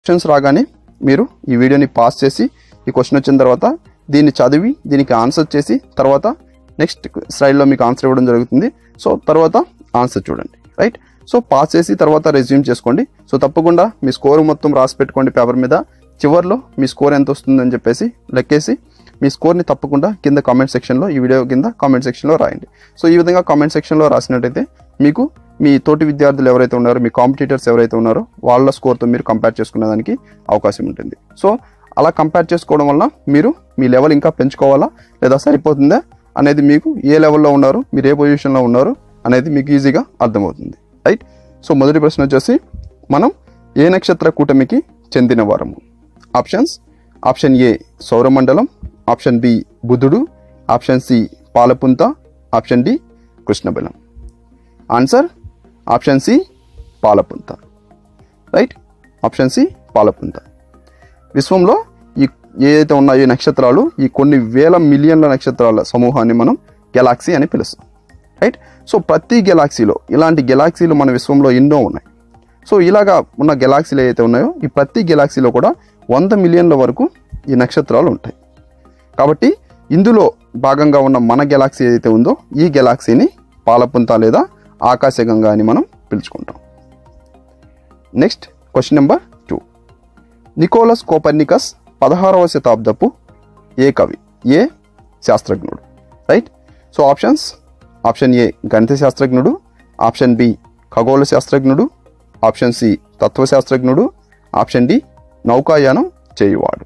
questions రాగానే మీరు ఈ వీడియోని పాస్ చేసి ఈ క్వశ్చన్ వచ్చిన తర్వాత దీన్ని చదివి దీనికి ఆన్సర్ చేసి తర్వాత నెక్స్ట్ స్లైడ్లో మీకు ఆన్సర్ ఇవ్వడం జరుగుతుంది సో తర్వాత ఆన్సర్ చూడండి రైట్ సో పాస్ చేసి తర్వాత రెజ్యూమ్ చేసుకోండి సో తప్పకుండా మీ స్కోర్ మొత్తం రాసి పెట్టుకోండి పేపర్ మీద చివర్లో మీ స్కోర్ ఎంత వస్తుందని చెప్పేసి లెక్కేసి మీ స్కోర్ని తప్పకుండా కింద కామెంట్ సెక్షన్లో ఈ వీడియో కింద కామెంట్ సెక్షన్లో రాయండి సో ఈ విధంగా కామెంట్ సెక్షన్లో రాసినట్టయితే మీకు మీ తోటి విద్యార్థులు ఎవరైతే ఉన్నారో మీ కాంపిటీటర్స్ ఎవరైతే ఉన్నారో వాళ్ళ స్కోర్తో మీరు కంపేర్ చేసుకునే దానికి అవకాశం ఉంటుంది సో అలా కంపేర్ చేసుకోవడం వల్ల మీరు మీ లెవెల్ ఇంకా పెంచుకోవాలా లేదా సరిపోతుందా అనేది మీకు ఏ లెవెల్లో ఉన్నారు మీరు ఏ పొజిషన్లో ఉన్నారు అనేది మీకు ఈజీగా అర్థమవుతుంది రైట్ సో మొదటి ప్రశ్న వచ్చేసి మనం ఏ నక్షత్ర కూటమికి చెందిన వారము ఆప్షన్స్ ఆప్షన్ ఏ సౌరమండలం ఆప్షన్ బి బుధుడు ఆప్షన్ సి పాలపుంత ఆప్షన్ డి కృష్ణబలం ఆన్సర్ ఆప్షన్ సి పాలపుంత రైట్ ఆప్షన్ సి పాలపుంత విశ్వంలో ఈ ఏదైతే ఉన్నాయో ఈ నక్షత్రాలు ఈ కొన్ని వేల మిలియన్ల నక్షత్రాల సమూహాన్ని మనం గెలాక్సీ అని పిలుస్తాం రైట్ సో ప్రతి గెలాక్సీలో ఇలాంటి గెలాక్సీలు మన విశ్వంలో ఎన్నో ఉన్నాయి సో ఇలాగా ఉన్న గెలాక్సీలు ఏవైతే ఉన్నాయో ఈ ప్రతి గెలాక్సీలో కూడా వంద మిలియన్ల వరకు ఈ నక్షత్రాలు ఉంటాయి కాబట్టి ఇందులో భాగంగా ఉన్న మన గెలాక్సీ ఏదైతే ఉందో ఈ గెలాక్సీని పాలపుంత లేదా ఆకాశగంగా అని మనం పిలుచుకుంటాం next question number two Nicolaus Copernicus పదహారవ శతాబ్దపు ఏ కవి ఏ శాస్త్రజ్ఞుడు right so options option A గణిత శాస్త్రజ్ఞుడు ఆప్షన్ బి ఖగోళ శాస్త్రజ్ఞుడు ఆప్షన్ సి తత్వశాస్త్రజ్ఞుడు ఆప్షన్ డి నౌకాయానం చేయువాడు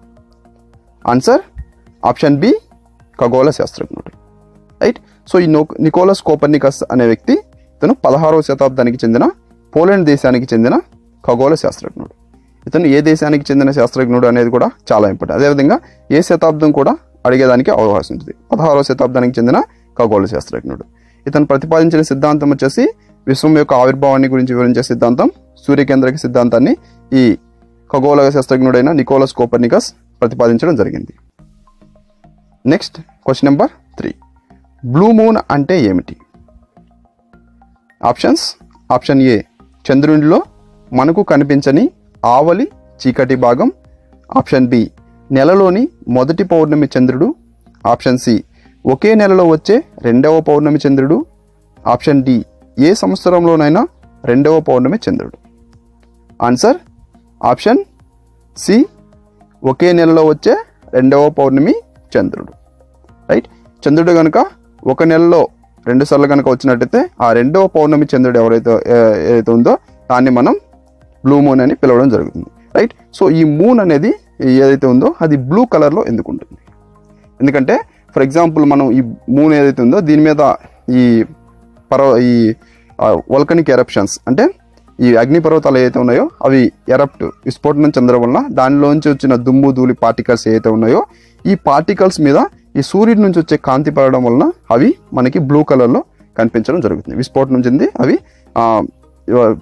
ఆన్సర్ ఆప్షన్ బి ఖగోళ శాస్త్రజ్ఞుడు రైట్ సో ఈ నో నికోలస్ కోపర్నికస్ అనే వ్యక్తి ఇతను పదహారవ శతాబ్దానికి చెందిన పోలాండ్ దేశానికి చెందిన ఖగోళ శాస్త్రజ్ఞుడు ఇతను ఏ దేశానికి చెందిన శాస్త్రజ్ఞుడు అనేది కూడా చాలా ఇంపార్టెంట్ అదేవిధంగా ఏ శతాబ్దం కూడా అడిగేదానికి అవకాశం ఉంటుంది పదహారవ శతాబ్దానికి చెందిన ఖగోళ శాస్త్రజ్ఞుడు ఇతను ప్రతిపాదించిన సిద్ధాంతం వచ్చేసి విశ్వం యొక్క ఆవిర్భావాన్ని గురించి వివరించే సిద్ధాంతం సూర్యకేంద్రక సిద్ధాంతాన్ని ఈ ఖగోళ శాస్త్రజ్ఞుడైన నికోలస్ కోపర్నికస్ ప్రతిపాదించడం జరిగింది next question number three blue moon అంటే ఏమిటి ఆప్షన్స్ ఆప్షన్ ఏ చంద్రునిలో మనకు కనిపించని ఆవలి చీకటి భాగం ఆప్షన్ బి నెలలోని మొదటి పౌర్ణమి చంద్రుడు ఆప్షన్ సి ఒకే నెలలో వచ్చే రెండవ పౌర్ణమి చంద్రుడు ఆప్షన్ డి ఏ సంవత్సరంలోనైనా రెండవ పౌర్ణమి చంద్రుడు ఆన్సర్ ఆప్షన్ సి ఒకే నెలలో వచ్చే రెండవ పౌర్ణమి చంద్రుడు రైట్ చంద్రుడు కనుక ఒక నెలలో రెండు సార్లు కనుక వచ్చినట్టయితే ఆ రెండవ పౌర్ణమి చంద్రుడు ఎవరైతే ఏ- ఏదైతే ఉందో దాన్ని మనం బ్లూ మూన్ అని పిలవడం జరుగుతుంది రైట్ సో ఈ మూన్ అనేది ఏదైతే ఉందో అది బ్లూ కలర్లో ఎందుకు ఉంటుంది ఎందుకంటే ఫర్ ఎగ్జాంపుల్ మనం ఈ మూన్ ఏదైతే ఉందో దీని మీద ఈ పర్వ ఈ వల్కనిక్ ఎరప్షన్స్ అంటే ఈ అగ్నిపర్వతాలు ఏవైతే ఉన్నాయో అవి ఎరప్ట్ విస్ఫోటనం చెందడం వల్ల దానిలోంచి వచ్చిన దుమ్ము ధూళి పార్టికల్స్ ఏవైతే ఉన్నాయో ఈ పార్టికల్స్ మీద ఈ సూర్యుడి నుంచి వచ్చే కాంతి పడడం వలన అవి మనకి బ్లూ కలర్లో కనిపించడం జరుగుతుంది విస్ఫోటనం చెంది అవి ఆ, ఇవ-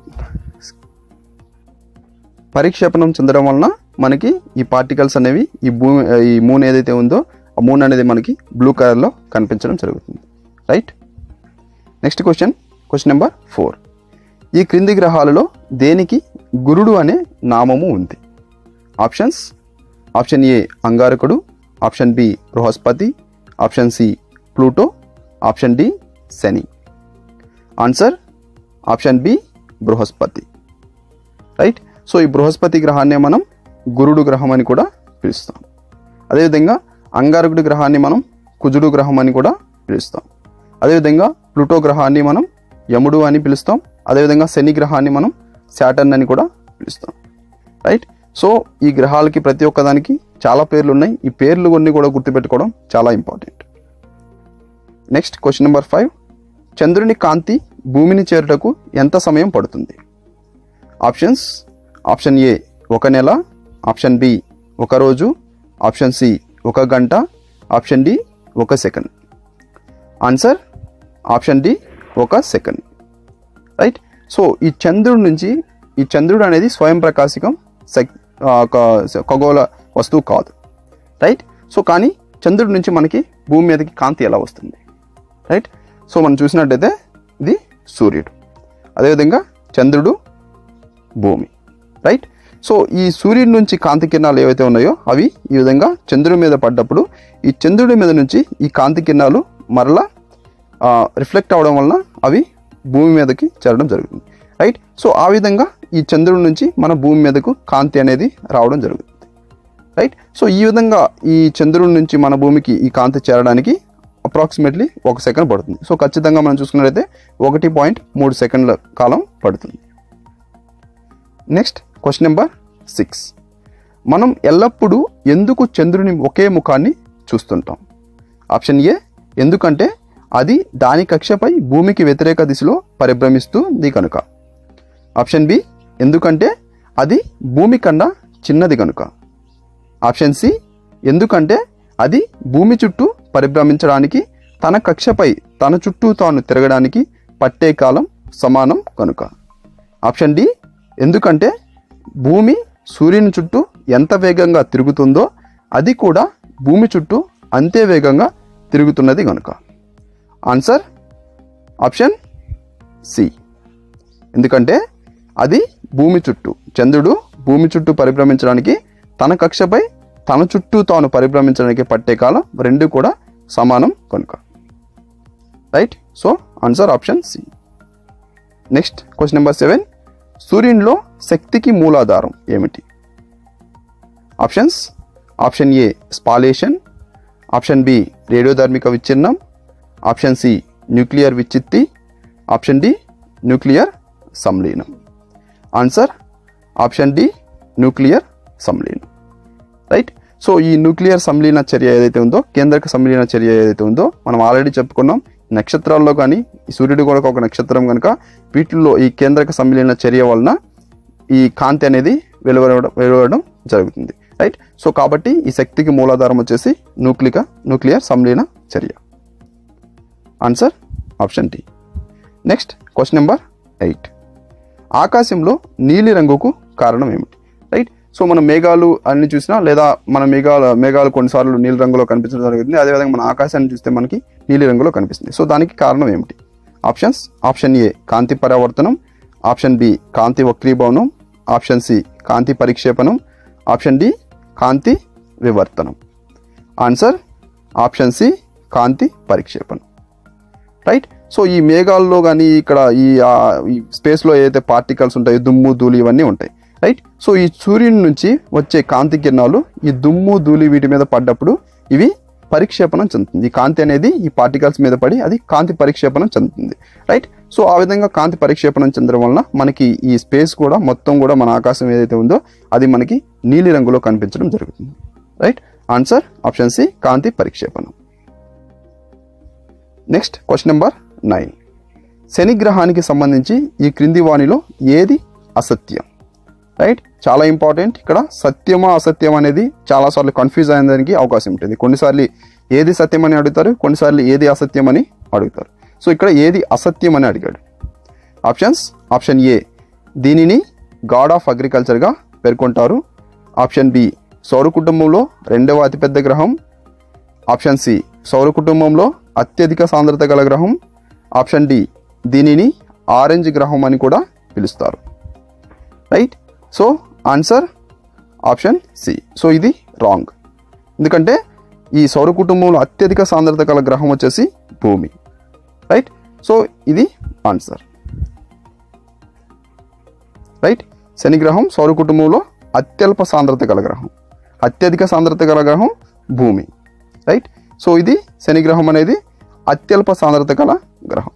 పరిక్షేపణం చెందడం వలన మనకి ఈ పార్టికల్స్ అనేవి ఈ భూమి ఈ మూన్ ఏదైతే ఉందో ఆ మూన్ అనేది మనకి బ్లూ కలర్లో కనిపించడం జరుగుతుంది right next question question number four ఈ క్రింది గ్రహాలలో దేనికి గురుడు అనే నామము ఉంది ఆప్షన్స్ ఆప్షన్ ఏ అంగారకుడు ఆప్షన్ బి బృహస్పతి option C Pluto option D శని ఆన్సర్ ఆప్షన్ బి బృహస్పతి రైట్ సో ఈ బృహస్పతి గ్రహాన్ని మనం గురుడు గ్రహం అని కూడా పిలుస్తాం అదేవిధంగా అంగారకుడి గ్రహాన్ని మనం కుజుడు గ్రహం అని కూడా పిలుస్తాం అదేవిధంగా ప్లూటో గ్రహాన్ని మనం యముడు అని పిలుస్తాం అదేవిధంగా శని గ్రహాన్ని మనం శాటర్న్ అని కూడా పిలుస్తాం రైట్ సో ఈ గ్రహాలకి ప్రతి ఒక్కదానికి చాలా పేర్లు ఉన్నాయి ఈ పేర్లు కొన్ని కూడా గుర్తుపెట్టుకోవడం చాలా important next question number five చంద్రుని కాంతి భూమిని చేరుటకు ఎంత సమయం పడుతుంది ఆప్షన్స్ ఆప్షన్ ఏ ఒక నెల ఆప్షన్ బి ఒక రోజు ఆప్షన్ సి ఒక గంట ఆప్షన్ డి ఒక సెకండ్ ఆన్సర్ ఆప్షన్ డి ఒక సెకండ్ రైట్ సో ఈ చంద్రుడి నుంచి ఈ చంద్రుడు అనేది స్వయం ప్రకాశికం సెక్- ఆ, ఒక ఖగోళ వస్తువు కాదు రైట్ సో కానీ చంద్రుడి నుంచి మనకి భూమి మీదకి కాంతి ఎలా వస్తుంది రైట్ సో మనం చూసినట్టయితే ఇది సూర్యుడు అదేవిధంగా చంద్రుడు భూమి రైట్ సో ఈ సూర్యుడి నుంచి కాంతి కిరణాలు ఏవైతే ఉన్నాయో అవి ఈ విధంగా చంద్రుడి మీద పడ్డప్పుడు ఈ చంద్రుడి మీద నుంచి ఈ కాంతి కిరణాలు మరలా రిఫ్లెక్ట్ అవడం వలన అవి భూమి మీదకి చేరడం జరుగుతుంది రైట్ సో ఆ విధంగా ఈ చంద్రుడి నుంచి మన భూమి మీదకు కాంతి అనేది రావడం జరుగుతుంది రైట్ సో ఈ విధంగా ఈ చంద్రుడి నుంచి మన భూమికి ఈ కాంతి చేరడానికి అప్రాక్సిమేట్లీ ఒక సెకండ్ పడుతుంది సో ఖచ్చితంగా మనం చూసుకున్నట్లయితే ఒకటి పాయింట్ మూడు సెకండ్ల కాలం పడుతుంది నెక్స్ట్ క్వశ్చన్ నెంబర్ సిక్స్ మనం ఎల్లప్పుడూ ఎందుకు చంద్రుని ఒకే ముఖాన్ని చూస్తుంటాం ఆప్షన్ ఏ ఎందుకంటే అది దాని కక్షపై భూమికి వ్యతిరేక దిశలో పరిభ్రమిస్తుంది కనుక ఆప్షన్ బి ఎందుకంటే అది భూమి కన్నా చిన్నది కనుక ఆప్షన్ సి ఎందుకంటే అది భూమి చుట్టూ పరిభ్రమించడానికి తన కక్షపై తన చుట్టూ తాను తిరగడానికి పట్టే కాలం సమానం కనుక ఆప్షన్ డి ఎందుకంటే భూమి సూర్యుని చుట్టూ ఎంత వేగంగా తిరుగుతుందో అది కూడా భూమి చుట్టూ అంతే వేగంగా తిరుగుతున్నది కనుక ఆన్సర్ ఆప్షన్ సి ఎందుకంటే అది భూమి చుట్టూ చంద్రుడు భూమి చుట్టూ పరిభ్రమించడానికి తన కక్షపై తన చుట్టూ తాను పరిభ్రమించడానికి పట్టే కాలం రెండు కూడా సమానం కనుక right so answer option C next question number seven సూర్యునిలో శక్తికి మూలాధారం ఏమిటి options option A spallation option B రేడియోధార్మిక విచ్ఛిన్నం ఆప్షన్ సి న్యూక్లియర్ విచ్చిత్తి ఆప్షన్ డి న్యూక్లియర్ సంలీనం ఆన్సర్ ఆప్షన్ డి న్యూక్లియర్ సంలీనం రైట్ సో ఈ న్యూక్లియర్ సంలీన చర్య ఏదైతే ఉందో కేంద్రక సంలీన చర్య ఏదైతే ఉందో మనం ఆల్రెడీ చెప్పుకున్నాం నక్షత్రాల్లో కానీ ఈ సూర్యుడు కూడా ఒక నక్షత్రం కనుక వీటిల్లో ఈ కేంద్రక సంలీన చర్య వలన ఈ కాంతి అనేది వెలువడడం వెలువడడం జరుగుతుంది రైట్ సో కాబట్టి ఈ శక్తికి మూలాధారం వచ్చేసి న్యూక్లిక న్యూక్లియర్ సంలీన చర్య answer option D next question number eight ఆకాశంలో నీలి రంగుకు కారణం ఏమిటి రైట్ సో మనం మేఘాలు అన్ని చూసినా లేదా మన మేఘాలు మేఘాలు కొన్నిసార్లు నీలి రంగులో కనిపించడం జరుగుతుంది అదేవిధంగా మన ఆకాశాన్ని చూస్తే మనకి నీలి రంగులో కనిపిస్తుంది సో దానికి కారణం ఏమిటి ఆప్షన్స్ ఆప్షన్ ఏ కాంతి పరావర్తనం ఆప్షన్ బి కాంతి వక్రీభవనం ఆప్షన్ సి కాంతి పరిక్షేపణం ఆప్షన్ డి కాంతి వివర్తనం ఆన్సర్ ఆప్షన్ సి కాంతి పరిక్షేపణం రైట్ సో ఈ మేఘాల్లో కానీ ఇక్కడ ఈ ఆ, ఈ స్పేస్లో ఏదైతే పార్టికల్స్ ఉంటాయో దుమ్ము ధూళి ఇవన్నీ ఉంటాయి రైట్ సో ఈ సూర్యుని నుంచి వచ్చే కాంతి కిరణాలు ఈ దుమ్ము ధూళి వీటి మీద పడ్డప్పుడు ఇవి పరిక్షేపణం చెందుతుంది ఈ కాంతి అనేది ఈ పార్టికల్స్ మీద పడి అది కాంతి పరిక్షేపణం చెందుతుంది రైట్ సో ఆ విధంగా కాంతి పరిక్షేపణం చెందడం వలన మనకి ఈ స్పేస్ కూడా మొత్తం కూడా మన ఆకాశం ఏదైతే ఉందో అది మనకి నీలి రంగులో కనిపించడం జరుగుతుంది రైట్ ఆన్సర్ ఆప్షన్ సి కాంతి పరిక్షేపణం నెక్స్ట్ క్వశ్చన్ నెంబర్ నైన్ శని గ్రహానికి సంబంధించి ఈ క్రింది వాణిలో ఏది అసత్యం రైట్ చాలా ఇంపార్టెంట్ ఇక్కడ సత్యమా అసత్యం అనేది చాలాసార్లు కన్ఫ్యూజ్ అయ్యేదానికి అవకాశం ఉంటుంది కొన్నిసార్లు ఏది సత్యం అని అడుగుతారు కొన్నిసార్లు ఏది అసత్యం అని అడుగుతారు సో ఇక్కడ ఏది అసత్యం అని అడిగాడు ఆప్షన్స్ ఆప్షన్ ఏ దీనిని గాడ్ ఆఫ్ అగ్రికల్చర్గా పేర్కొంటారు ఆప్షన్ బి సౌర కుటుంబంలో రెండవ అతిపెద్ద గ్రహం ఆప్షన్ సి సౌర కుటుంబంలో అత్యధిక సాంద్రత గల గ్రహం ఆప్షన్ డి దీనిని ఆరెంజ్ గ్రహం అని కూడా పిలుస్తారు right so answer option C so ఇది రాంగ్ ఎందుకంటే ఈ సౌర కుటుంబంలో అత్యధిక సాంద్రత గల గ్రహం వచ్చేసి భూమి రైట్ సో ఇది ఆన్సర్ రైట్ శని గ్రహం సౌర కుటుంబంలో అత్యల్ప సాంద్రత గల గ్రహం అత్యధిక సాంద్రత గల గ్రహం భూమి రైట్ సో ఇది శని గ్రహం అనేది అత్యల్ప సాంద్రత గల గ్రహం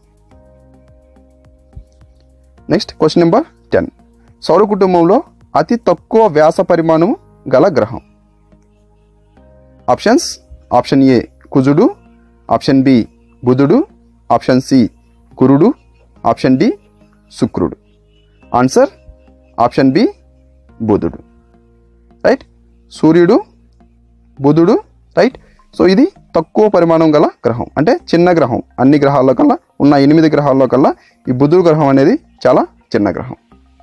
నెక్స్ట్ క్వశ్చన్ నెంబర్ టెన్ సౌర కుటుంబంలో అతి తక్కువ వ్యాస పరిమాణం గల గ్రహం ఆప్షన్స్ ఆప్షన్ ఏ కుజుడు ఆప్షన్ బి బుధుడు ఆప్షన్ సి గురుడు ఆప్షన్ డి శుక్రుడు ఆన్సర్ ఆప్షన్ బి బుధుడు రైట్ సూర్యుడు బుధుడు రైట్ సో ఇది తక్కువ పరిమాణం గల గ్రహం అంటే చిన్న గ్రహం అన్ని గ్రహాల్లో కల్లా ఉన్న ఎనిమిది గ్రహాల్లో కల్లా ఈ బుధుడు గ్రహం అనేది చాలా చిన్న గ్రహం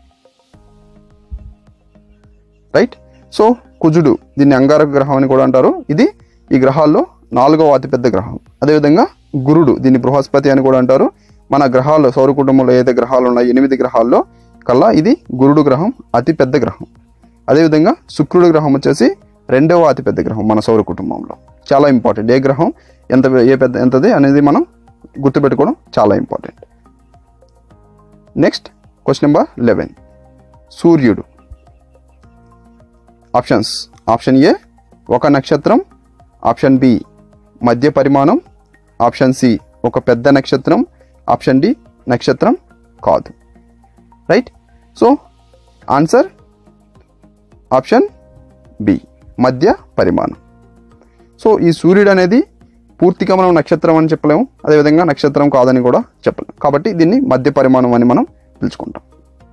రైట్ సో కుజుడు దీన్ని అంగారక గ్రహం అని కూడా అంటారు ఇది ఈ గ్రహాల్లో నాలుగవ అతిపెద్ద గ్రహం అదేవిధంగా గురుడు దీన్ని బృహస్పతి అని కూడా అంటారు మన గ్రహాల్లో సౌర కుటుంబంలో ఏదైతే గ్రహాలు ఉన్నాయో ఎనిమిది గ్రహాల్లో కల్లా ఇది గురుడు గ్రహం అతి పెద్ద గ్రహం అదేవిధంగా శుక్రుడు గ్రహం వచ్చేసి రెండవ అతిపెద్ద గ్రహం మన సౌర కుటుంబంలో చాలా ఇంపార్టెంట్ ఏ గ్రహం ఎంత ఏ పెద్ద ఎంతది అనేది మనం గుర్తుపెట్టుకోవడం చాలా important next question number eleven సూర్యుడు ఆప్షన్స్ ఆప్షన్ ఏ ఒక నక్షత్రం ఆప్షన్ బి మధ్య పరిమాణం ఆప్షన్ సి ఒక పెద్ద నక్షత్రం ఆప్షన్ డి నక్షత్రం కాదు right so answer option B మధ్య పరిమాణం సో ఈ సూర్యుడు అనేది పూర్తిగా మనం నక్షత్రం అని చెప్పలేము అదేవిధంగా నక్షత్రం కాదని కూడా చెప్పలేము కాబట్టి దీన్ని మధ్య పరిమాణం అని మనం పిలుచుకుంటాం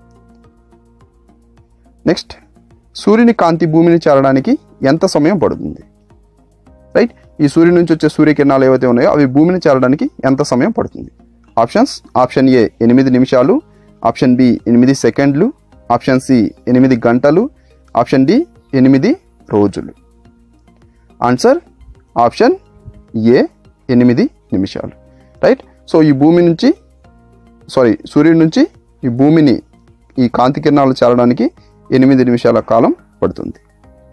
నెక్స్ట్ సూర్యుని కాంతి భూమిని చేరడానికి ఎంత సమయం పడుతుంది రైట్ ఈ సూర్యుని నుంచి వచ్చే సూర్యకిరణాలు ఏవైతే ఉన్నాయో అవి భూమిని చేరడానికి ఎంత సమయం పడుతుంది ఆప్షన్స్ ఆప్షన్ ఏ ఎనిమిది నిమిషాలు ఆప్షన్ బి ఎనిమిది సెకండ్లు ఆప్షన్ సి ఎనిమిది గంటలు ఆప్షన్ డి ఎనిమిది రోజులు ఆన్సర్ ఆప్షన్ ఏ ఎనిమిది నిమిషాలు రైట్ సో ఈ భూమి నుంచి సారీ సూర్యుడి నుంచి ఈ భూమిని ఈ కాంతి కిరణాలు చేరడానికి ఎనిమిది నిమిషాల కాలం పడుతుంది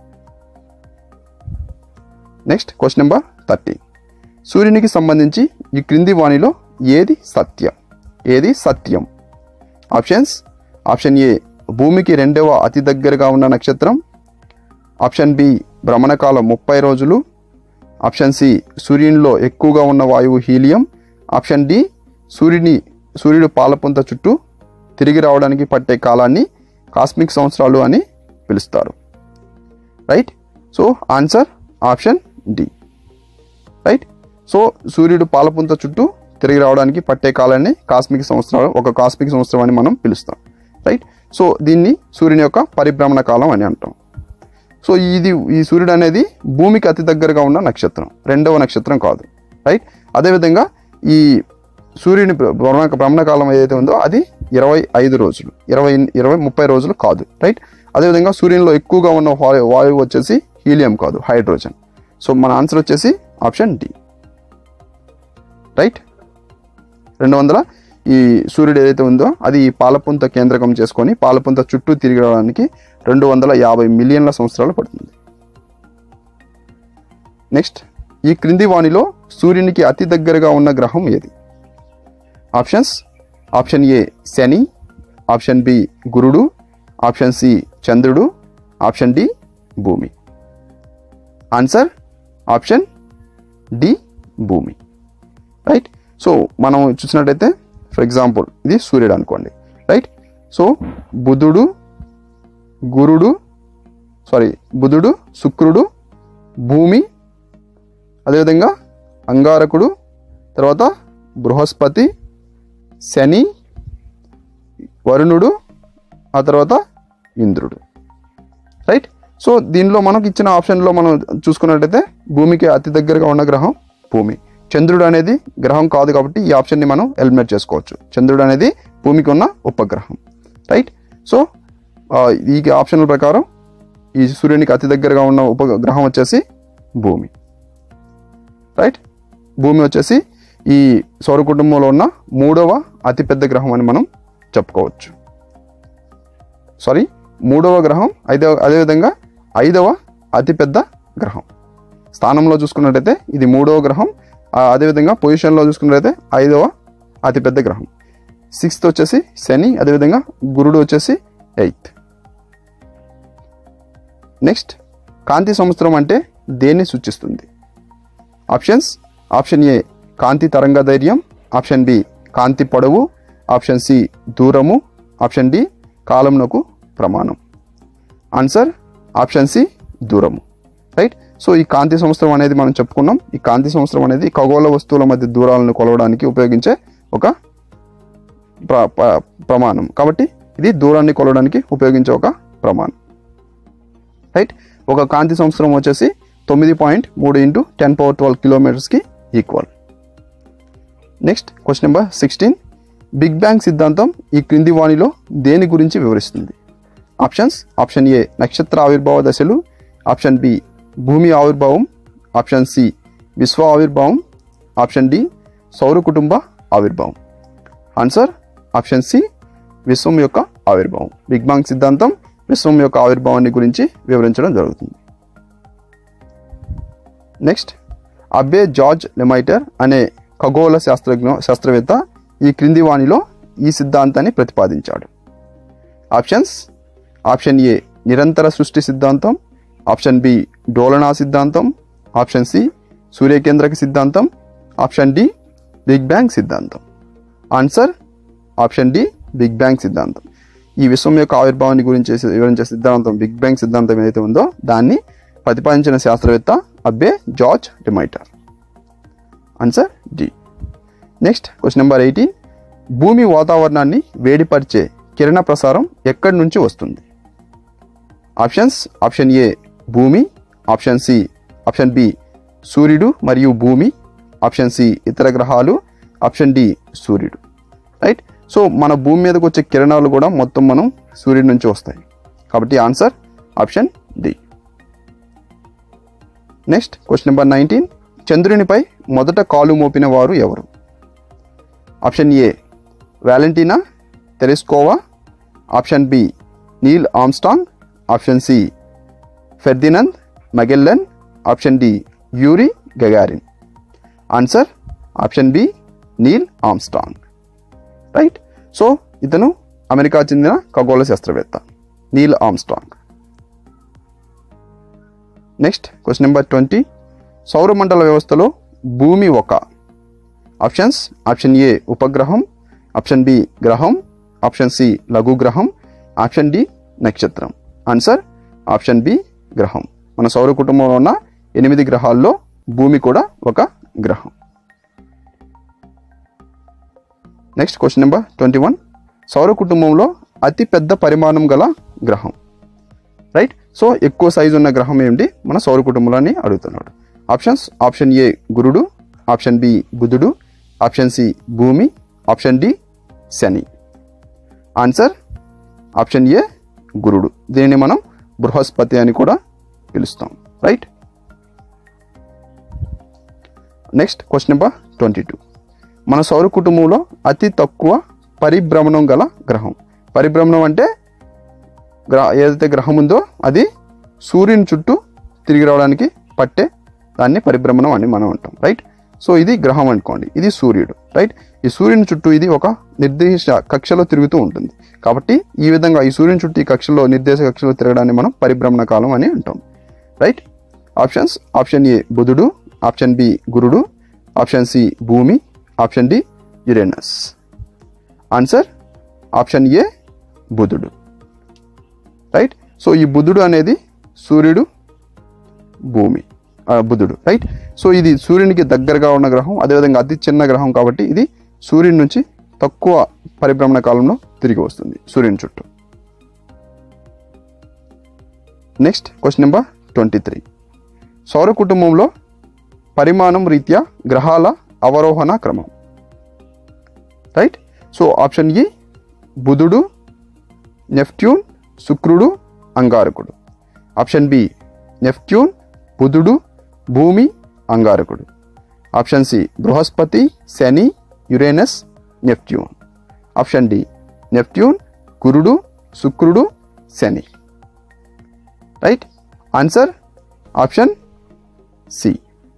నెక్స్ట్ క్వశ్చన్ నెంబర్ థర్టీ సూర్యునికి సంబంధించి ఈ క్రింది వాణిలో ఏది సత్యం ఏది సత్యం ఆప్షన్స్ ఆప్షన్ ఏ భూమికి రెండవ అతి దగ్గరగా ఉన్న నక్షత్రం ఆప్షన్ బి భ్రమణకాలం ముప్పై రోజులు ఆప్షన్ సి సూర్యునిలో ఎక్కువగా ఉన్న వాయువు హీలియం ఆప్షన్ డి సూర్యుని సూర్యుడు పాలపుంత చుట్టూ తిరిగి రావడానికి పట్టే కాలాన్ని కాస్మిక్ సంవత్సరాలు అని పిలుస్తారు right so answer option D right so సూర్యుడు పాలపుంత చుట్టూ తిరిగి రావడానికి పట్టే కాలాన్ని కాస్మిక్ సంవత్సరాలు ఒక కాస్మిక్ సంవత్సరం అని మనం పిలుస్తాం రైట్ సో దీన్ని సూర్యుని యొక్క పరిభ్రమణ కాలం అని అంటాం సో ఇది ఈ సూర్యుడు అనేది భూమికి అతి దగ్గరగా ఉన్న నక్షత్రం రెండవ నక్షత్రం కాదు రైట్ అదేవిధంగా ఈ సూర్యుని భ్రమణ భ్రమణ కాలం ఏదైతే ఉందో అది ఇరవై ఐదు రోజులు ఇరవై ఇరవై ముప్పై రోజులు కాదు రైట్ అదేవిధంగా సూర్యునిలో ఎక్కువగా ఉన్న వాయు- వాయువు వచ్చేసి హీలియం కాదు హైడ్రోజన్ సో మన ఆన్సర్ వచ్చేసి ఆప్షన్ డి రైట్ రెండు వందల ఈ సూర్యుడు ఏదైతే ఉందో అది ఈ పాలపుంత కేంద్రకం చేసుకొని పాలపుంత చుట్టూ తిరిగి రావడానికి రెండు వందల యాభై మిలియన్ల సంవత్సరాలు పడుతుంది నెక్స్ట్ ఈ క్రింది వాణిలో సూర్యునికి అతి దగ్గరగా ఉన్న గ్రహం ఏది ఆప్షన్స్ ఆప్షన్ ఏ శని ఆప్షన్ బి గురుడు ఆప్షన్ సి చంద్రుడు ఆప్షన్ డి భూమి ఆన్సర్ ఆప్షన్ డి భూమి రైట్ సో మనం చూసినట్టయితే ఫర్ ఎగ్జాంపుల్ ఇది సూర్యుడు అనుకోండి రైట్ సో బుధుడు గురుడు సారీ బుధుడు శుక్రుడు భూమి అదేవిధంగా అంగారకుడు తర్వాత బృహస్పతి శని వరుణుడు ఆ తర్వాత ఇంద్రుడు రైట్ సో దీనిలో మనకు ఇచ్చిన ఆప్షన్లో మనం చూసుకున్నట్టయితే భూమికి అతి దగ్గరగా ఉన్న గ్రహం భూమి చంద్రుడు అనేది గ్రహం కాదు కాబట్టి ఈ ఆప్షన్ని మనం ఎలిమినేట్ చేసుకోవచ్చు చంద్రుడు అనేది భూమికి ఉన్న ఉపగ్రహం రైట్ సో ఆ, ఈ ఆప్షన్ల ప్రకారం ఈ సూర్యునికి అతి దగ్గరగా ఉన్న ఉపగ్రహం వచ్చేసి భూమి రైట్ భూమి వచ్చేసి ఈ సౌర కుటుంబంలో ఉన్న మూడవ అతిపెద్ద గ్రహం అని మనం చెప్పుకోవచ్చు సారీ మూడవ గ్రహం ఐదవ అదేవిధంగా ఐదవ అతిపెద్ద గ్రహం స్థానంలో చూసుకున్నట్టయితే ఇది మూడవ గ్రహం ఆ, అదేవిధంగా పొజిషన్లో చూసుకున్నట్టయితే ఐదవ అతిపెద్ద గ్రహం సిక్స్త్ వచ్చేసి శని అదేవిధంగా గురుడు వచ్చేసి ఎయిత్ నెక్స్ట్ కాంతి సంవత్సరం అంటే దేన్ని సూచిస్తుంది ఆప్షన్స్ ఆప్షన్ ఏ కాంతి తరంగ ధైర్యం ఆప్షన్ బి కాంతి పొడవు ఆప్షన్ సి దూరము ఆప్షన్ డి కాలంనకు ప్రమాణం ఆన్సర్ ఆప్షన్ సి దూరము రైట్ సో ఈ కాంతి సంవత్సరం అనేది మనం చెప్పుకున్నాం ఈ కాంతి సంవత్సరం అనేది ఖగోళ వస్తువుల మధ్య దూరాలను కొలవడానికి ఉపయోగించే ఒక ప్ర ప్ర- ప్రమాణం కాబట్టి ఇది దూరాన్ని కొలవడానికి ఉపయోగించే ఒక ప్రమాణం రైట్ ఒక కాంతి సంవత్సరం వచ్చేసి తొమ్మిది పాయింట్ మూడు ఇంటూ టెన్ పవర్ ట్వెల్వ్ కిలోమీటర్స్కి equal next question number sixteen big bang సిద్ధాంతం ఈ క్రింది వాణిలో దేని గురించి వివరిస్తుంది ఆప్షన్స్ ఆప్షన్ ఏ నక్షత్ర ఆవిర్భావ దశలు ఆప్షన్ బి భూమి ఆవిర్భావం ఆప్షన్ సి విశ్వ ఆవిర్భావం ఆప్షన్ డి సౌర కుటుంబ ఆవిర్భావం ఆన్సర్ ఆప్షన్ సి విశ్వం యొక్క ఆవిర్భావం బిగ్ బ్యాంగ్ సిద్ధాంతం విశ్వం యొక్క ఆవిర్భావాన్ని గురించి వివరించడం జరుగుతుంది నెక్స్ట్ అబ్బే జార్జ్ లెమైటర్ అనే ఖగోళ శాస్త్రజ్ఞ శాస్త్రవేత్త ఈ క్రింది వాణిలో ఈ సిద్ధాంతాన్ని ప్రతిపాదించాడు ఆప్షన్స్ ఆప్షన్ ఏ నిరంతర సృష్టి సిద్ధాంతం ఆప్షన్ బి డోలనా సిద్ధాంతం ఆప్షన్ సి సూర్యకేంద్రక సిద్ధాంతం ఆప్షన్ డి బిగ్ బ్యాంగ్ సిద్ధాంతం answer option D big bang సిద్ధాంతం ఈ విశ్వం యొక్క ఆవిర్భావాన్ని గురించి వివరించే సిద్ధాంతం బిగ్ బ్యాంగ్ సిద్ధాంతం ఏదైతే ఉందో దాన్ని ప్రతిపాదించిన శాస్త్రవేత్త Abbe Georges Lemaitre answer D next question number eighteen భూమి వాతావరణాన్ని వేడిపరిచే కిరణ ప్రసారం ఎక్కడి నుంచి వస్తుంది ఆప్షన్స్ ఆప్షన్ ఏ భూమి ఆప్షన్ సి ఆప్షన్ బి సూర్యుడు మరియు భూమి ఆప్షన్ సి ఇతర గ్రహాలు ఆప్షన్ డి సూర్యుడు రైట్ సో మన భూమి మీదకి వచ్చే కిరణాలు కూడా మొత్తం మనం సూర్యుడి నుంచి వస్తాయి కాబట్టి answer option D next question number nineteen చంద్రునిపై మొదట కాలు మోపిన వారు ఎవరు option A Valentina Tereshkova option B Neil Armstrong option C Ferdinand Magellan option D Yuri Gagarin answer option B Neil Armstrong right so ఇతను అమెరికా చెందిన ఖగోళ శాస్త్రవేత్త Neil Armstrong next question number twenty సౌరమండల వ్యవస్థలో భూమి ఒక ఆప్షన్స్ ఆప్షన్ ఏ ఉపగ్రహం option B గ్రహం ఆప్షన్ సి లఘు గ్రహం ఆప్షన్ డి నక్షత్రం ఆన్సర్ ఆప్షన్ బి గ్రహం మన సౌర కుటుంబంలో ఉన్న ఎనిమిది గ్రహాల్లో భూమి కూడా ఒక గ్రహం next question number twenty one సౌర కుటుంబంలో అతి పెద్ద పరిమాణం గల గ్రహం రైట్ సో ఎక్కువ సైజు ఉన్న గ్రహం ఏమిటి మన సౌర కుటుంబంలోని అడుగుతున్నాడు ఆప్షన్స్ ఆప్షన్ ఏ గురుడు ఆప్షన్ బి బుధుడు ఆప్షన్ సి భూమి ఆప్షన్ డి శని ఆన్సర్ ఆప్షన్ ఏ గురుడు దీనిని మనం బృహస్పతి అని కూడా పిలుస్తాం right next question number twenty two మన సౌర కుటుంబంలో అతి తక్కువ పరిభ్రమణం గల గ్రహం పరిభ్రమణం అంటే గ్రహ ఏదైతే గ్రహం ఉందో అది సూర్యుని చుట్టూ తిరిగి రావడానికి పట్టే దాన్ని పరిభ్రమణం అని మనం అంటాం రైట్ సో ఇది గ్రహం అనుకోండి ఇది సూర్యుడు రైట్ ఈ సూర్యుని చుట్టూ ఇది ఒక నిర్దిష్ట కక్షలో తిరుగుతూ ఉంటుంది కాబట్టి ఈ విధంగా ఈ సూర్యుని చుట్టూ ఈ కక్షలో నిర్దేశ కక్షలో తిరగడాన్ని మనం పరిభ్రమణ కాలం అని అంటాం రైట్ ఆప్షన్స్ ఆప్షన్ ఏ బుధుడు ఆప్షన్ బి గురుడు ఆప్షన్ సి భూమి option D Uranus answer option A బుధుడు రైట్ సో ఈ బుధుడు అనేది సూర్యుడు భూమి ఆ, బుధుడు రైట్ సో ఇది సూర్యునికి దగ్గరగా ఉన్న గ్రహం అదేవిధంగా అతి చిన్న గ్రహం కాబట్టి ఇది సూర్యుని నుంచి తక్కువ పరిభ్రమణ కాలంలో తిరిగి వస్తుంది సూర్యుని చుట్టూ next question number twenty three సౌర కుటుంబంలో పరిమాణం రీత్యా గ్రహాల అవరోహణ క్రమం రైట్ సో ఆప్షన్ ఈ బుధుడు నెప్ట్యూన్ శుక్రుడు అంగారకుడు ఆప్షన్ బి నెప్ట్యూన్ బుధుడు భూమి అంగారకుడు ఆప్షన్ సి బృహస్పతి శని Uranus Neptune option D Neptune గురుడు శుక్రుడు శని right answer option C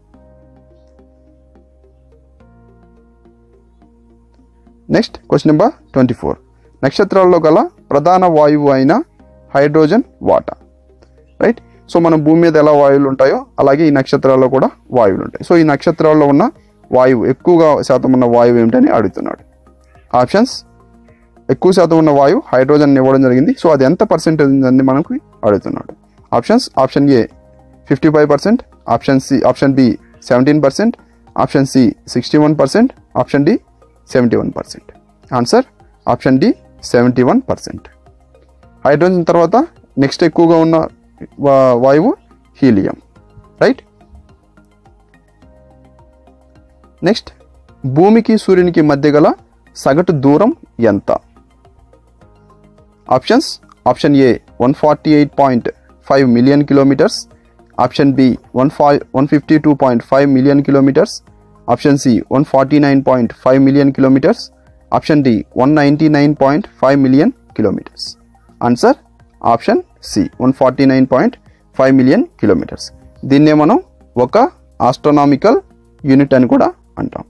next question number twenty four నక్షత్రాల్లో గల ప్రధాన వాయువు అయిన హైడ్రోజన్ వాటర్ రైట్ సో మన భూమి మీద ఎలా వాయువులు ఉంటాయో అలాగే ఈ నక్షత్రాల్లో కూడా వాయువులు ఉంటాయి సో ఈ నక్షత్రాల్లో ఉన్న వాయువు ఎక్కువగా శాతం ఉన్న వాయువు ఏమిటని అడుగుతున్నాడు ఆప్షన్స్ ఎక్కువ శాతం ఉన్న వాయువు హైడ్రోజన్ ఇవ్వడం జరిగింది సో అది ఎంత పర్సెంటేజ్ ఉందని మనకు అడుగుతున్నాడు options option A fifty five percent option C option B seventeen percent option C sixty one percent option D seventy one percent answer option D seventy one percent hydrogen తర్వాత next ఎక్కువగా ఉన్న వా- వాయువు helium right next భూమికి సూర్యునికి మధ్య గల సగటు దూరం ఎంత options option A one forty eight point five million kilometres option B one five one fifty two point five million kilometres option C one forty nine point five million kilometres option D one ninety nine point five million kilometres answer option C one forty nine point five million kilometres దీన్నే మనం ఒక astronomical unit అని కూడా అంటాం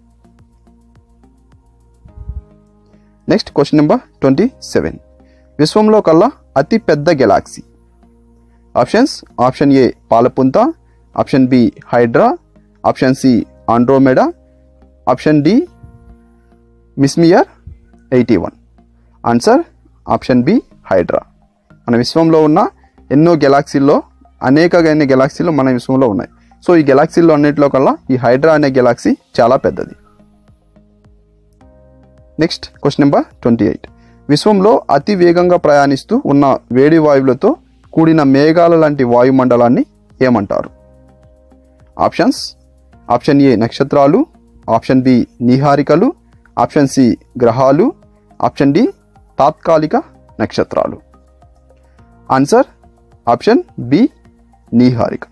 next question number twenty seven విశ్వంలో కల్లా అతి పెద్ద గెలాక్సీ ఆప్షన్స్ ఆప్షన్ ఏ పాలపుంత option B Hydra option C Andromeda option D Messier eighty one answer option B Hydra మన విశ్వంలో ఉన్న ఎన్నో గెలాక్సీల్లో అనేక ఎన్ని గెలాక్సీలు మన విశ్వంలో ఉన్నాయి సో ఈ గెలాక్సీల్లో అన్నింటిలో కల్లా ఈ హైడ్రా అనే గెలాక్సీ చాలా పెద్దది next question number twenty eight విశ్వంలో అతి వేగంగా ప్రయాణిస్తూ ఉన్న వేడి వాయువులతో కూడిన మేఘాల లాంటి వాయుమండలాన్ని ఏమంటారు ఆప్షన్స్ ఆప్షన్ ఏ నక్షత్రాలు ఆప్షన్ బి నిహారికలు ఆప్షన్ సి గ్రహాలు ఆప్షన్ డి తాత్కాలిక నక్షత్రాలు ఆన్సర్ ఆప్షన్ బి నిహారికలు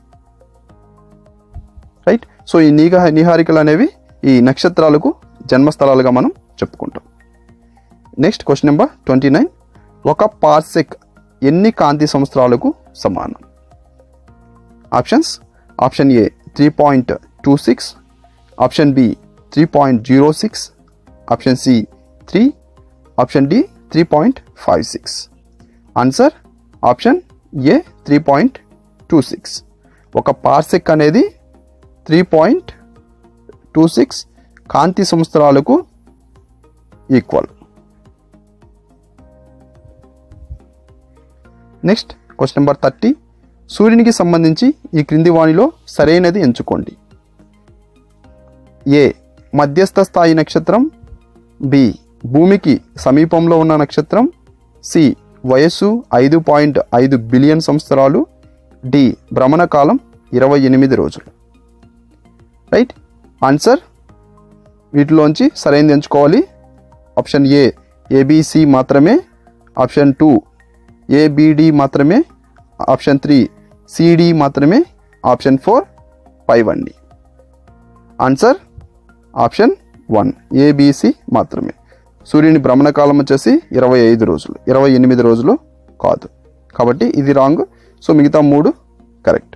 రైట్ సో ఈ నీగ నిహారికలు అనేవి ఈ నక్షత్రాలకు జన్మస్థలాలుగా మనం చెప్పుకుంటాం next question number twenty nine ఒక పార్సెక్ ఎన్ని కాంతి సంవత్సరాలకు సమానం options option A three point two six option B three point zero six option C three option D three point five six answer option A three point two six ఒక parsec అనేది three point two six కాంతి సంవత్సరాలకు equal next question number thirty సూర్యునికి సంబంధించి ఈ క్రింది వాణిలో సరైనది ఎంచుకోండి ఏ మధ్యస్థ స్థాయి నక్షత్రం బి భూమికి సమీపంలో ఉన్న నక్షత్రం సి వయస్సు ఐదు పాయింట్ ఐదు బిలియన్ సంవత్సరాలు డి భ్రమణ కాలం ఇరవై ఎనిమిది రోజులు రైట్ ఆన్సర్ వీటిలోంచి సరైనది ఎంచుకోవాలి ఆప్షన్ ఏ ఏబిసి మాత్రమే ఆప్షన్ టూ ఏబిడి మాత్రమే ఆప్షన్ త్రీ సిడి మాత్రమే ఆప్షన్ ఫోర్ ఫైవ్ అండి ఆన్సర్ ఆప్షన్ వన్ ఏబిసి మాత్రమే సూర్యుని భ్రమణ కాలం వచ్చేసి ఇరవై ఐదు రోజులు ఇరవై ఎనిమిది రోజులు కాదు కాబట్టి ఇది రాంగ్ సో మిగతా మూడు correct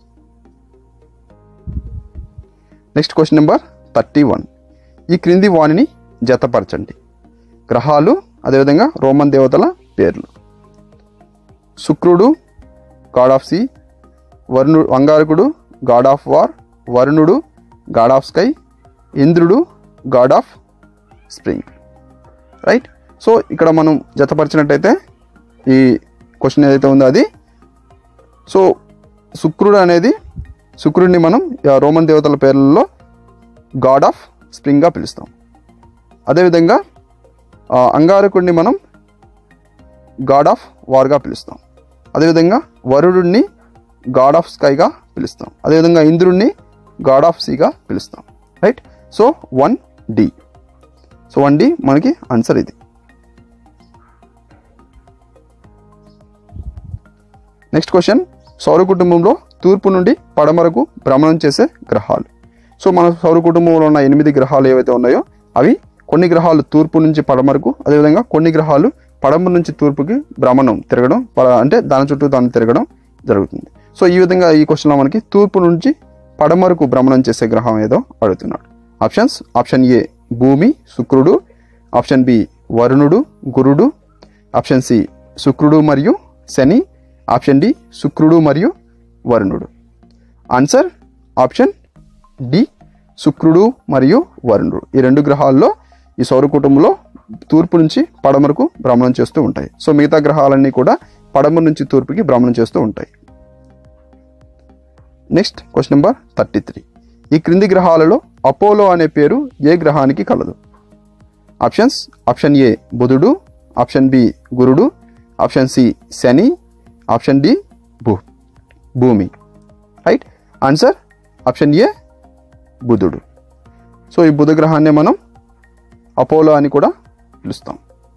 next question number thirty one ఈ క్రింది వాణిని జతపరచండి గ్రహాలు అదేవిధంగా రోమన్ దేవతల పేర్లు శుక్రుడు గాడ్ ఆఫ్ సీ వరుణు అంగారకుడు గాడ్ ఆఫ్ వార్ వరుణుడు గాడ్ ఆఫ్ స్కై ఇంద్రుడు god of spring right so ఇక్కడ మనం జతపరిచినట్టయితే ఈ క్వశ్చన్ ఏదైతే ఉందో అది సో శుక్రుడు అనేది శుక్రుడిని మనం ఆ రోమన్ దేవతల పేర్లలో గాడ్ ఆఫ్ స్ప్రింగ్గా పిలుస్తాం అదేవిధంగా ఆ, అంగారకుడిని మనం గాడ్ ఆఫ్ వార్గా పిలుస్తాం అదేవిధంగా వరుడుని గాడ్ ఆఫ్ స్కైగా పిలుస్తాం అదేవిధంగా ఇంద్రుడిని గాడ్ ఆఫ్ సీగా పిలుస్తాం right so one D so one D మనకి ఆన్సర్ ఇది నెక్స్ట్ క్వశ్చన్ సౌర కుటుంబంలో తూర్పు నుండి పడమరకు భ్రమణం చేసే గ్రహాలు సో మన సౌర కుటుంబంలో ఉన్న ఎనిమిది గ్రహాలు ఏవైతే ఉన్నాయో అవి కొన్ని గ్రహాలు తూర్పు నుంచి పడమరకు అదేవిధంగా కొన్ని గ్రహాలు పడమర నుంచి తూర్పుకి భ్రమణం తిరగడం ప- అంటే దాని చుట్టూ దాన్ని తిరగడం జరుగుతుంది సో ఈ విధంగా ఈ క్వశ్చన్లో మనకి తూర్పు నుంచి పడమరకు భ్రమణం చేసే గ్రహం ఏదో అడుగుతున్నాడు ఆప్షన్స్ ఆప్షన్ ఏ భూమి శుక్రుడు ఆప్షన్ బి వరుణుడు గురుడు ఆప్షన్ సి శుక్రుడు మరియు శని ఆప్షన్ డి శుక్రుడు మరియు వరుణుడు ఆన్సర్ ఆప్షన్ డి శుక్రుడు మరియు వరుణుడు ఈ రెండు గ్రహాల్లో ఈ సౌర కుటుంబంలో తూర్పు నుంచి పడమరకు భ్రమణం చేస్తూ ఉంటాయి సో మిగతా గ్రహాలన్నీ కూడా పడమర నుంచి తూర్పుకి భ్రమణం చేస్తూ ఉంటాయి next question number thirty three ఈ క్రింది గ్రహాలలో అపోలో అనే పేరు ఏ గ్రహానికి కలదు ఆప్షన్స్ ఆప్షన్ ఏ బుధుడు ఆప్షన్ బి గురుడు ఆప్షన్ సి శని ఆప్షన్ డి భూ భూమి రైట్ ఆన్సర్ ఆప్షన్ ఏ బుధుడు సో ఈ బుధ గ్రహాన్ని మనం అపోలో అని కూడా పిలుస్తాం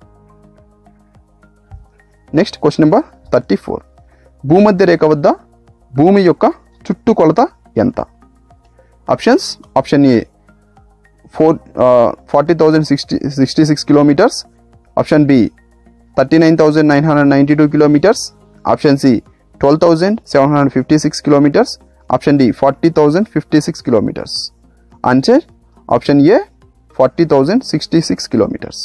next question number thirty four భూమధ్య రేఖ వద్ద భూమి యొక్క చుట్టుకొలత ఎంత options option A four forty thousand sixty sixty six kilometers option B thirty nine thousand nine hundred ninety two kilometers option C twelve thousand seven hundred fifty six kilometers option D forty thousand fifty six kilometers answer option A forty thousand sixty six kilometers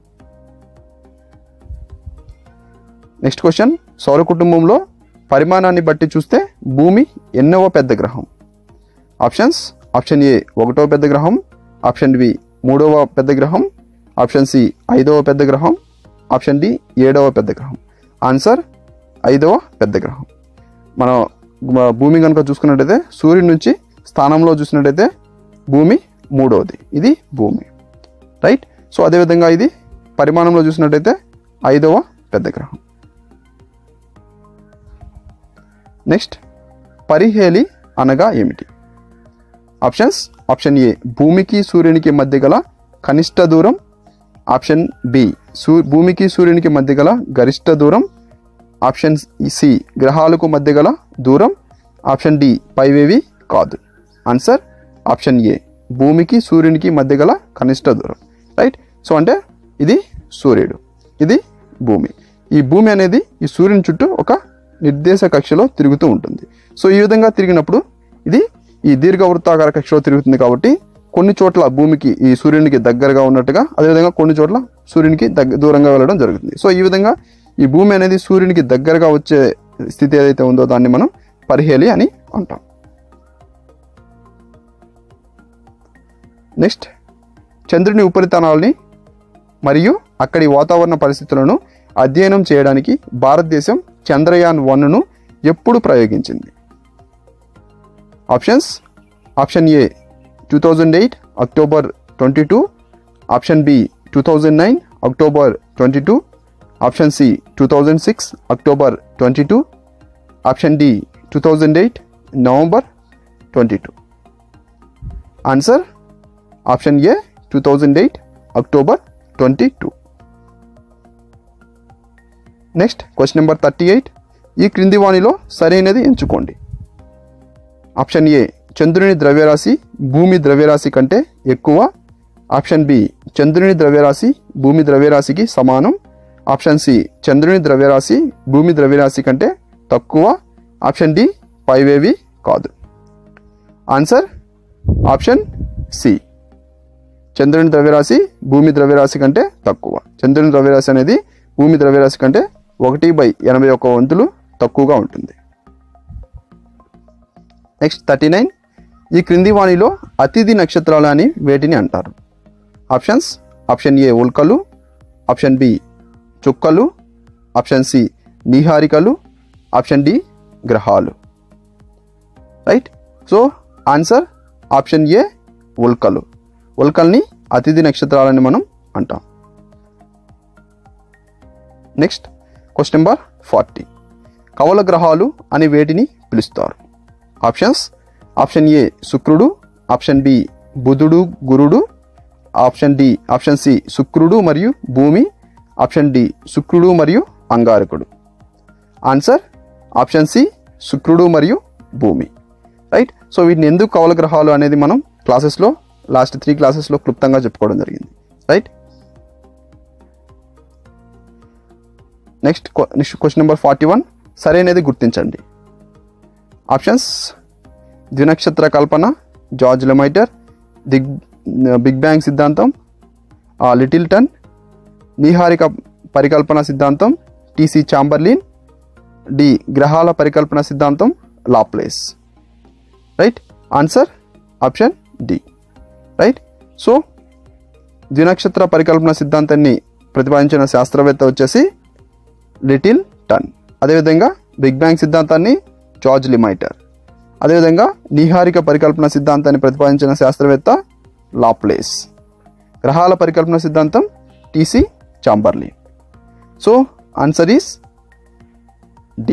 next question సౌర కుటుంబంలో పరిమాణాన్ని బట్టి చూస్తే భూమి ఎన్నవ పెద్ద గ్రహం options option ఏ ఒకటవ పెద్ద గ్రహం ఆప్షన్ బి మూడవ పెద్ద గ్రహం ఆప్షన్ సి ఐదవ పెద్ద గ్రహం ఆప్షన్ డి ఏడవ పెద్ద గ్రహం ఆన్సర్ ఐదవ పెద్ద గ్రహం మనం మ- భూమి కనుక చూసుకున్నట్టయితే సూర్యుడి నుంచి స్థానంలో చూసినట్టయితే భూమి మూడవది ఇది భూమి రైట్ సో అదేవిధంగా ఇది పరిమాణంలో చూసినట్టయితే ఐదవ పెద్ద గ్రహం నెక్స్ట్ పరిహేలి అనగా ఏమిటి ఆప్షన్స్ ఆప్షన్ ఏ భూమికి సూర్యునికి మధ్య గల కనిష్ట దూరం ఆప్షన్ బి సూ భూమికి సూర్యునికి మధ్య గల గరిష్ట దూరం ఆప్షన్ సి గ్రహాలకు మధ్య గల దూరం ఆప్షన్ డి పైవేవి కాదు ఆన్సర్ ఆప్షన్ ఏ భూమికి సూర్యునికి మధ్య గల కనిష్ట దూరం రైట్ సో అంటే ఇది సూర్యుడు ఇది భూమి ఈ భూమి అనేది ఈ సూర్యుని చుట్టూ ఒక నిర్దేశ కక్షలో తిరుగుతూ ఉంటుంది సో ఈ విధంగా తిరిగినప్పుడు ఇది ఈ దీర్ఘవృత్తాకార కక్షలో తిరుగుతుంది కాబట్టి కొన్ని చోట్ల భూమికి ఈ సూర్యునికి దగ్గరగా ఉన్నట్టుగా అదేవిధంగా కొన్ని చోట్ల సూర్యునికి దగ్గ దూరంగా వెళ్ళడం జరుగుతుంది సో ఈ విధంగా ఈ భూమి అనేది సూర్యునికి దగ్గరగా వచ్చే స్థితి ఏదైతే ఉందో దాన్ని మనం పరిహేలి అని అంటాం నెక్స్ట్ చంద్రుని ఉపరితలాల్ని మరియు అక్కడి వాతావరణ పరిస్థితులను అధ్యయనం చేయడానికి భారతదేశం చంద్రయాన్ వన్ను ఎప్పుడు ప్రయోగించింది options option A two thousand eight October twenty two option B two thousand nine October twenty two option C two thousand six October twenty two option D two thousand eight November twenty two answer option A two thousand eight October twenty two next question number thirty eight ఈ క్రింది వాణిలో సరైనది ఎంచుకోండి option A చంద్రుని ద్రవ్యరాశి భూమి ద్రవ్యరాశి కంటే ఎక్కువ ఆప్షన్ బి చంద్రుని ద్రవ్యరాశి భూమి ద్రవ్యరాశికి సమానం ఆప్షన్ సి చంద్రుని ద్రవ్యరాశి భూమి ద్రవ్యరాశి కంటే తక్కువ ఆప్షన్ డి పైవేవి కాదు ఆన్సర్ ఆప్షన్ సి చంద్రుని ద్రవ్యరాశి భూమి ద్రవ్యరాశి కంటే తక్కువ చంద్రుని ద్రవ్యరాశి అనేది భూమి ద్రవ్యరాశి కంటే ఒకటి బై ఎనభై ఒక్క వంతులు తక్కువగా ఉంటుంది నెక్స్ట్ థర్టీ నైన్ ఈ క్రింది వాణిలో అతిథి నక్షత్రాలు అని వేటిని అంటారు ఆప్షన్స్ ఆప్షన్ ఏ ఉల్కలు ఆప్షన్ బి చుక్కలు ఆప్షన్ సి నిహారికలు ఆప్షన్ డి గ్రహాలు right so answer option A ఉల్కలు ఉల్కల్ని అతిథి నక్షత్రాలని మనం అంటాం నెక్స్ట్ క్వశ్చన్ నెంబర్ ఫార్టీ కవల గ్రహాలు అని వేటిని పిలుస్తారు ఆప్షన్స్ ఆప్షన్ ఏ శుక్రుడు ఆప్షన్ బి బుధుడు గురుడు ఆప్షన్ డి ఆప్షన్ సి శుక్రుడు మరియు భూమి ఆప్షన్ డి శుక్రుడు మరియు అంగారకుడు ఆన్సర్ ఆప్షన్ సి శుక్రుడు మరియు భూమి రైట్ సో వీటిని ఎందుకు కవల గ్రహాలు అనేది మనం క్లాసెస్లో లాస్ట్ త్రీ క్లాసెస్లో క్లుప్తంగా చెప్పుకోవడం జరిగింది right next next question number forty one సరైనది గుర్తించండి ఆప్షన్స్ ద్వినక్షత్ర కల్పన జార్జ్ లెమైటర్ దిగ్ బిగ్ బ్యాంగ్ సిద్ధాంతం ఆ, లిటిల్ టన్ నీహారిక పరికల్పన సిద్ధాంతం టీసీ చాంబర్లిన్ డి గ్రహాల పరికల్పన సిద్ధాంతం Laplace right answer option D right so ద్వినక్షత్ర పరికల్పన సిద్ధాంతాన్ని ప్రతిపాదించిన శాస్త్రవేత్త వచ్చేసి లిటిల్ టన్ అదేవిధంగా బిగ్ బ్యాంగ్ సిద్ధాంతాన్ని జార్జ్ లిమైటర్ అదేవిధంగా నీహారిక పరికల్పన సిద్ధాంతాన్ని ప్రతిపాదించిన శాస్త్రవేత్త లాప్లేస్ గ్రహాల పరికల్పన సిద్ధాంతం TC Chamberlin so answer is D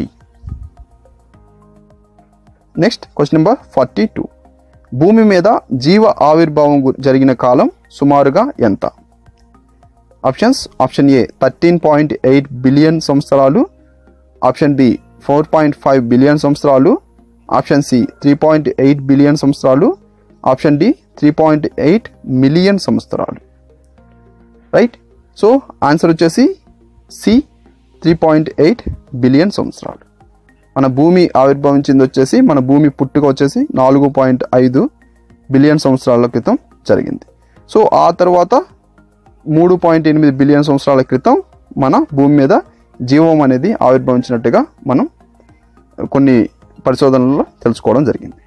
next question number forty two భూమి మీద జీవ ఆవిర్భావం గు- జరిగిన కాలం సుమారుగా ఎంత options option A thirteen point eight billion సంవత్సరాలు option B four point five billion సంవత్సరాలు option C three point eight billion సంవత్సరాలు option D three point eight million సంవత్సరాలు రైట్ సో ఆన్సర్ వచ్చేసి C three point eight billion సంవత్సరాలు మన భూమి ఆవిర్భవించింది వచ్చేసి మన భూమి పుట్టుక వచ్చేసి నాలుగు పాయింట్ ఐదు బిలియన్ సంవత్సరాల క్రితం జరిగింది సో ఆ తర్వాత మూడు పాయింట్ ఎనిమిది బిలియన్ సంవత్సరాల క్రితం మన భూమి మీద జీవం అనేది ఆవిర్భవించినట్టుగా మనం కొన్ని పరిశోధనల్లో తెలుసుకోవడం జరిగింది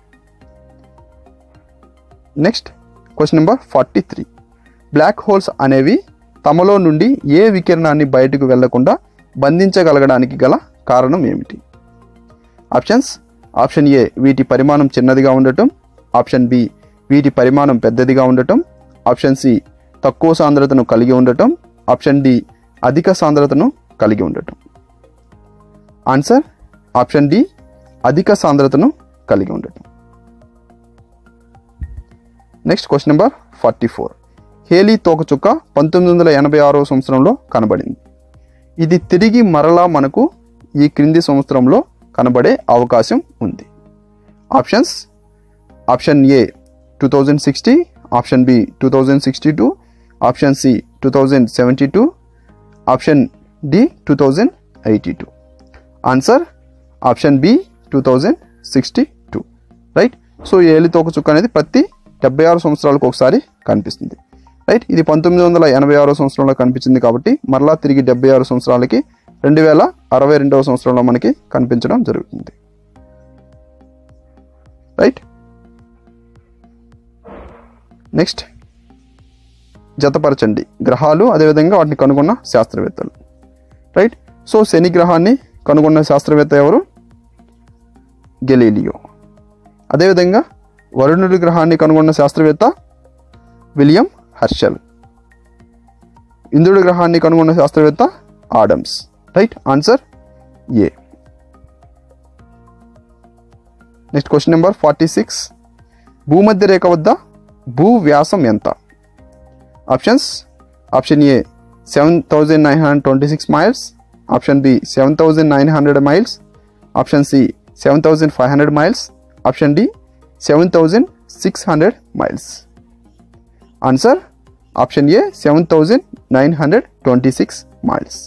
next question number forty three black holes అనేవి తమలో నుండి ఏ వికిరణాన్ని బయటకు వెళ్లకుండా బంధించగలగడానికి గల కారణం ఏమిటి ఆప్షన్స్ ఆప్షన్ ఏ వీటి పరిమాణం చిన్నదిగా ఉండటం ఆప్షన్ బి వీటి పరిమాణం పెద్దదిగా ఉండటం ఆప్షన్ సి తక్కువ సాంద్రతను కలిగి ఉండటం ఆప్షన్ డి అధిక సాంద్రతను కలిగి ఉండటం ఆన్సర్ ఆప్షన్ డి అధిక సాంద్రతను కలిగి ఉండటం next question number forty four Halley తోకచుక్క పంతొమ్మిది వందల ఎనభై ఆరో సంవత్సరంలో కనబడింది ఇది తిరిగి మరలా మనకు ఈ క్రింది సంవత్సరంలో కనబడే అవకాశం ఉంది options option A two thousand sixty option B two thousand sixty two option C two thousand seventy two option D two thousand eighty two answer option B two thousand sixty two right so ఈ ఏలితోక చుక్క అనేది ప్రతి డెబ్బై ఆరు సంవత్సరాలకు ఒకసారి కనిపిస్తుంది రైట్ ఇది పంతొమ్మిది వందల ఎనభై ఆరో సంవత్సరంలో కనిపించింది కాబట్టి మరలా తిరిగి డెబ్బై ఆరు సంవత్సరాలకి రెండు వేల అరవై రెండవ సంవత్సరంలో మనకి కనిపించడం జరుగుతుంది రైట్ నెక్స్ట్ జతపరచండి గ్రహాలు అదేవిధంగా వాటిని కనుగొన్న శాస్త్రవేత్తలు రైట్ సో శని గ్రహాన్ని కనుగొన్న శాస్త్రవేత్త ఎవరు గెలీలియో అదేవిధంగా వరుణుడి గ్రహాన్ని కనుగొన్న శాస్త్రవేత్త విలియం హర్షల్ ఇంద్రుడి గ్రహాన్ని కనుగొన్న శాస్త్రవేత్త Adams right answer A next question number forty six భూమధ్య రేఖ వద్ద భూ వ్యాసం ఎంత options option A seven thousand nine hundred twenty six miles option B seven thousand nine hundred miles option C seven thousand five hundred miles option D seven thousand six hundred miles answer option A seven thousand nine hundred twenty six miles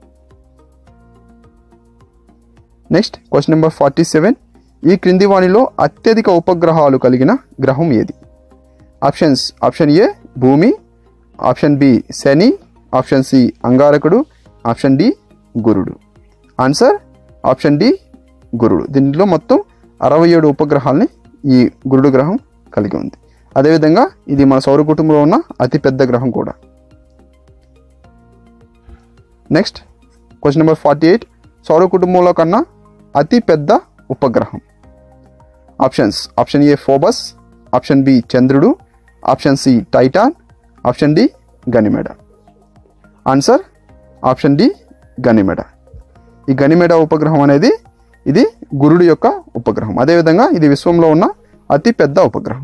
next question number forty seven ఈ క్రింది వాణిలో అత్యధిక ఉపగ్రహాలు కలిగిన గ్రహం ఏది options option A భూమి option B శని ఆప్షన్ సి అంగారకుడు ఆప్షన్ డి గురుడు ఆన్సర్ ఆప్షన్ డి గురుడు దీంట్లో మొత్తం అరవై ఏడు ఉపగ్రహాలని ఈ గురుడు గ్రహం కలిగి ఉంది అదేవిధంగా ఇది మన సౌర కుటుంబంలో ఉన్న అతిపెద్ద గ్రహం కూడా next question number forty eight సౌర కుటుంబంలో కన్నా అతి పెద్ద ఉపగ్రహం options option A Phobos option B చంద్రుడు option C Titan option D Ganymede answer option D Ganymede ఈ గనిమెడ ఉపగ్రహం అనేది ఇది గురుడు యొక్క ఉపగ్రహం అదేవిధంగా ఇది విశ్వంలో ఉన్న అతి పెద్ద ఉపగ్రహం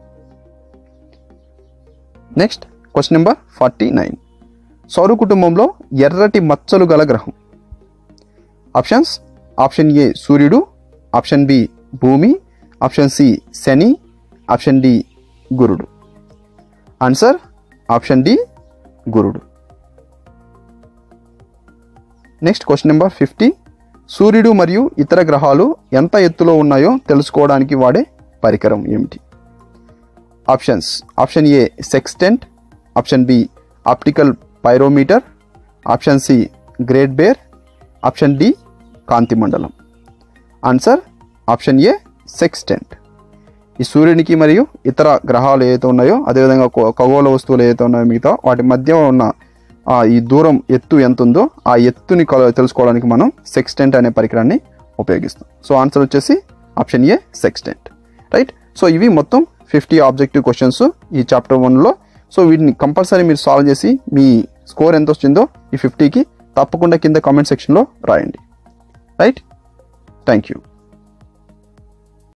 next question number forty nine సౌర కుటుంబంలో ఎర్రటి మచ్చలు గల గ్రహం ఆప్షన్స్ ఆప్షన్ ఏ సూర్యుడు ఆప్షన్ బి భూమి ఆప్షన్ సి శని ఆప్షన్ డి గురుడు ఆన్సర్ ఆప్షన్ డి గురుడు నెక్స్ట్ క్వశ్చన్ నెంబర్ ఫిఫ్టీ సూర్యుడు మరియు ఇతర గ్రహాలు ఎంత ఎత్తులో ఉన్నాయో తెలుసుకోవడానికి వాడే పరికరం ఏమిటి options option A sextant option B optical pyrometer option C great bear option D కాంతి మండలం ఆన్సర్ ఆప్షన్ ఏ సెక్స్టెంట్ ఈ సూర్యునికి మరియు ఇతర గ్రహాలు ఏవైతే ఉన్నాయో అదేవిధంగా ఖగో- ఖగోళ వస్తువులు ఏవైతే ఉన్నాయో మిగతా వాటి మధ్య ఉన్న ఆ ఈ దూరం ఎత్తు ఎంత ఉందో ఆ ఎత్తుని కొల- తెలుసుకోవడానికి మనం సెక్స్టెంట్ అనే పరికరాన్ని ఉపయోగిస్తాం సో ఆన్సర్ వచ్చేసి option A sextant right so ఇవి మొత్తం ఫిఫ్టీ ఆబ్జెక్టివ్ క్వశ్చన్స్ ఈ చాప్టర్ వన్లో సో వీటిని కంపల్సరీ మీరు సాల్వ్ చేసి మీ స్కోర్ ఎంత వచ్చిందో ఈ ఫిఫ్టీకి తప్పకుండా కింద కామెంట్ సెక్షన్లో రాయండి రైట్ థ్యాంక్ యూ